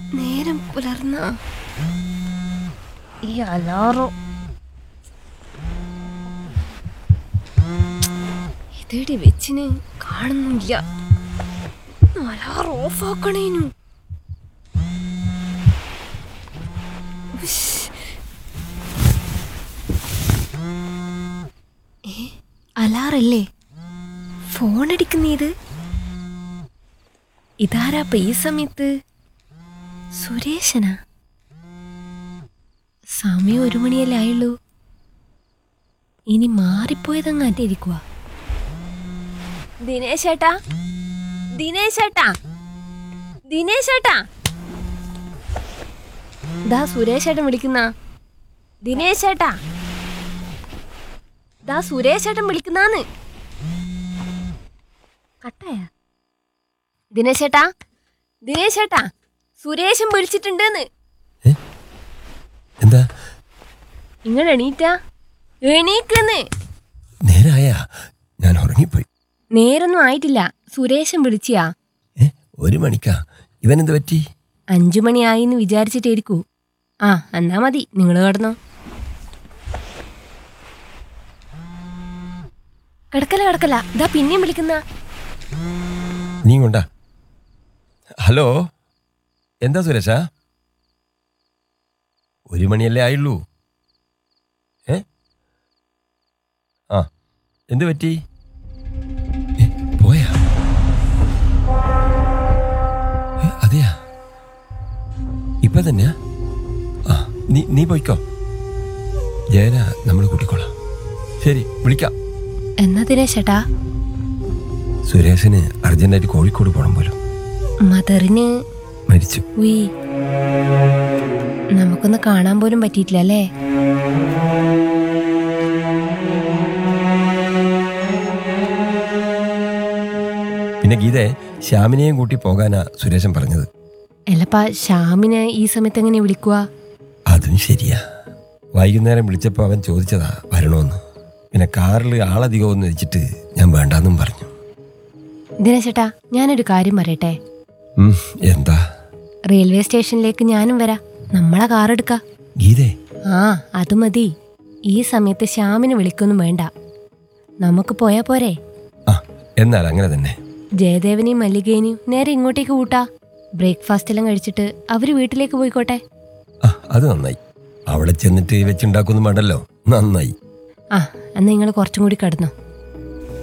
നേരം പുലർന്ന ഈ അലാറോ ഇതേടി വെച്ചിന് കാണുന്നില്ല അലാർ ഓഫ് ആക്കണേനു ഉഷ്. ഏ അലാറല്ലേ ഫോൺ അടിക്കുന്ന ഇത് ഇതാരാപ്പ ഈ സമയത്ത് സുരേഷനാ സമയം ഒരു മണിയല്ലേ ആയുള്ളൂ ഇനി മാറിപ്പോയതങ്ങാൻ്റെ ഇരിക്കുക ദിനേശേട്ടാ ദിനേശേട്ടാ ദിനേശേട്ടാ ദാ സുരേഷേട്ടൻ വിളിക്കുന്ന ദിനേശേട്ടാ ദാ സുരേഷേട്ടൻ വിളിക്കുന്നാന്ന് കട്ടായ ദിനേശേട്ടാ ദിനേശേട്ടാ സുരേഷൻ വിളിച്ചിട്ടുണ്ടെന്ന് എന്താ നിങ്ങൾ എണീറ്റാ എണീക്കെന്ന് നേരായ ഞാൻ ഉറങ്ങിപ്പോയി നേരൊന്നും ആയിട്ടില്ല സുരേഷൻ വിളിച്ചിയാ ഏ ഒരു മണിക്കാ ഇവനെന്ത് പറ്റി അഞ്ചു മണിയായി എന്ന് വിചാരിച്ചിട്ടേരിക്കൂ ആ എന്നാ മതി നിങ്ങൾ കിടന്നോ കിടക്കല കിടക്കല ഇതാ പിന്നെയും വിളിക്കുന്ന നീ കൊണ്ടാ ഹലോ എന്താ സുരേഷാ ഒരു മണിയല്ലേ ആയുള്ളൂ ഏ ആ എന്ത് പറ്റി ഏ, പോയാ ഏ, അതെയാ ഇപ്പൊ തന്നെയാ ആ നീ നീ പോയിക്കോ ജയന നമ്മൾ കൂട്ടിക്കോളാം ശരി വിളിക്കാം എന്നാ ദിനേശേട്ടാ സുരേഷിന് അർജന്റായിട്ട് കോഴിക്കോട് പോകണം പോലും മദറിന് മരിച്ചു ഉയ് നമുക്കൊന്ന് കാണാൻ പോലും പറ്റിയിട്ടില്ല അല്ലേ പിന്നെ ഗീതയെ ശ്യാമിനെയും കൂട്ടി പോകാനാ സുരേഷൻ പറഞ്ഞത് അല്ലപ്പാ ശ്യാമിനെ ഈ സമയത്ത് എങ്ങനെ വിളിക്കുക അതും ശരിയാ വൈകുന്നേരം വിളിച്ചപ്പോൾ അവൻ ചോദിച്ചതാ വരണോന്ന് പിന്നെ കാറിൽ ആളധികമെന്ന് വെച്ചിട്ട് ഞാൻ വേണ്ടാന്നും പറഞ്ഞു ദിനേശേട്ടാ ഞാനൊരു കാര്യം പറയട്ടെ ഉം, എന്താ റെയിൽവേ സ്റ്റേഷനിലേക്ക് ഞാനും വരാം നമ്മളെ കാർ എടുക്കാം ഗീതേ ആ അത് മതി ഈ സമയത്ത് ശ്യാമിനെ വിളിക്കൊന്നും വേണ്ട നമുക്ക് പോയാ പോരെ ആ എന്നാൽ അങ്ങനെ തന്നെ ജയദേവനെയും മല്ലികേനെയും നേരെ ഇങ്ങോട്ടേക്ക് കൂട്ടാ ബ്രേക്ക്ഫാസ്റ്റ് എല്ലാം കഴിച്ചിട്ട് അവര് വീട്ടിലേക്ക് പോയിക്കോട്ടെ ആ അത് നന്നായി അവിടെ ചെന്നിട്ട് വെച്ചുണ്ടാക്കൊന്നും വേണ്ടല്ലോ നന്നായി ആ എന്നാ നിങ്ങൾ കുറച്ചും കൂടി കിടന്നോ